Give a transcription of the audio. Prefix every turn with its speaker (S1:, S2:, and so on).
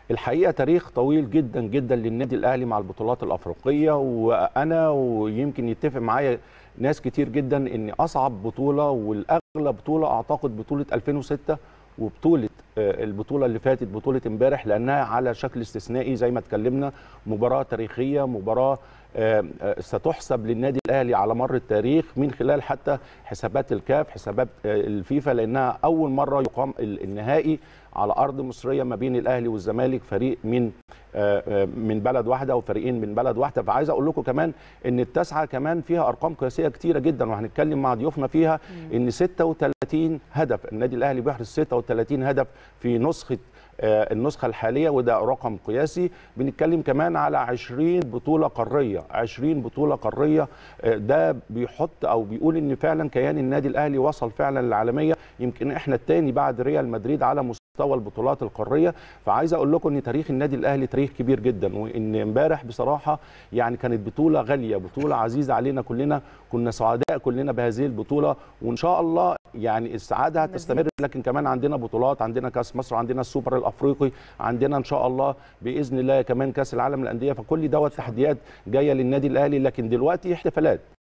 S1: الحقيقه تاريخ طويل جدا جدا للنادي الاهلي مع البطولات الافريقيه وانا ويمكن يتفق معايا ناس كتير جدا ان اصعب بطوله والاغلى بطوله اعتقد بطوله 2006 وبطوله آه، البطوله اللي فاتت بطوله امبارح لانها على شكل استثنائي زي ما اتكلمنا مباراه تاريخيه مباراه آه، آه، ستحسب للنادي الاهلي على مر التاريخ من خلال حتى حسابات الكاف حسابات آه، الفيفا لانها اول مره يقام ال- النهائي على ارض مصريه ما بين الاهلي والزمالك فريق من آه، آه، من بلد واحده وفريقين من بلد واحده فعايز اقول لكم كمان ان التاسعه كمان فيها ارقام قياسيه كتيره جدا وهنتكلم مع ضيوفنا فيها ان 36 هدف النادي الاهلي بيحرز 36 هدف في نسخه آه، النسخه الحاليه وده رقم قياسي بنتكلم كمان على 20 بطوله قاريه 20 بطوله قاريه آه، ده بيحط او بيقول ان فعلا كيان النادي الاهلي وصل فعلا للعالميه يمكن احنا الثاني بعد ريال مدريد على مستوى البطولات القاريه فعايز اقول لكم ان تاريخ النادي الاهلي تاريخ كبير جدا وان امبارح بصراحه يعني كانت بطوله غاليه بطوله عزيزه علينا كلنا كنا سعداء كلنا بهذه البطوله وان شاء الله يعني السعاده هتستمر لكن كمان عندنا بطولات عندنا كاس مصر عندنا السوبر الافريقي عندنا ان شاء الله باذن الله كمان كاس العالم للانديه فكل دوت تحديات جايه للنادي الاهلي لكن دلوقتي احتفالات